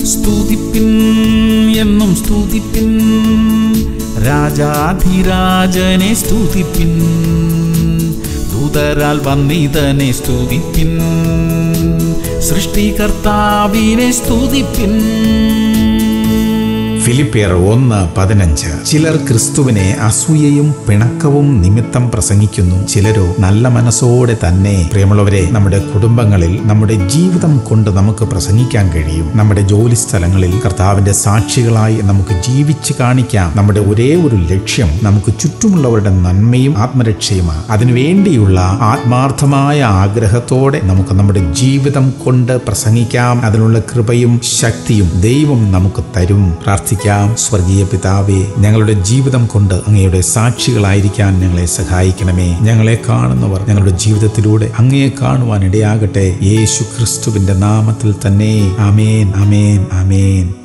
സ്തുതിപ്പിൻ എന്നും സ്തുതിപ്പിൻ രാജാധിരാജനെ സ്തുതിപ്പിൻ ദൂതരാൽ വന്നിതനെ സ്തുതിപ്പിൻ സൃഷ്ടികർത്താവിനെ സ്തുതിപ്പിൻ ഫിലിപ്പിയർ ഒന്ന് പതിനഞ്ച് ചിലർ ക്രിസ്തുവിനെ അസൂയയും പിണക്കവും നിമിത്തം പ്രസംഗിക്കുന്നു ചിലരോ നല്ല മനസ്സോടെ തന്നെ പ്രിയമുള്ളവരെ നമ്മുടെ കുടുംബങ്ങളിൽ നമ്മുടെ ജീവിതം കൊണ്ട് നമുക്ക് പ്രസംഗിക്കാൻ കഴിയും നമ്മുടെ ജോലി സ്ഥലങ്ങളിൽ കർത്താവിന്റെ സാക്ഷികളായി നമുക്ക് ജീവിച്ച് കാണിക്കാം നമ്മുടെ ഒരേ ഒരു ലക്ഷ്യം നമുക്ക് ചുറ്റുമുള്ളവരുടെ നന്മയും ആത്മരക്ഷയുമാണ് അതിനുവേണ്ടിയുള്ള ആത്മാർത്ഥമായ ആഗ്രഹത്തോടെ നമുക്ക് നമ്മുടെ ജീവിതം കൊണ്ട് പ്രസംഗിക്കാം അതിനുള്ള കൃപയും ശക്തിയും ദൈവം നമുക്ക് തരും പ്രാർത്ഥിക്കാം സ്വർഗീയ പിതാവേ ഞങ്ങളുടെ ജീവിതം കൊണ്ട് അങ്ങയുടെ സാക്ഷികളായിരിക്കാൻ ഞങ്ങളെ സഹായിക്കണമേ ഞങ്ങളെ കാണുന്നവർ ഞങ്ങളുടെ ജീവിതത്തിലൂടെ അങ്ങയെ കാണുവാൻ ഇടയാകട്ടെ യേശു ക്രിസ്തുവിന്റെ നാമത്തിൽ തന്നെ അമേൻ അമേൻ അമേൻ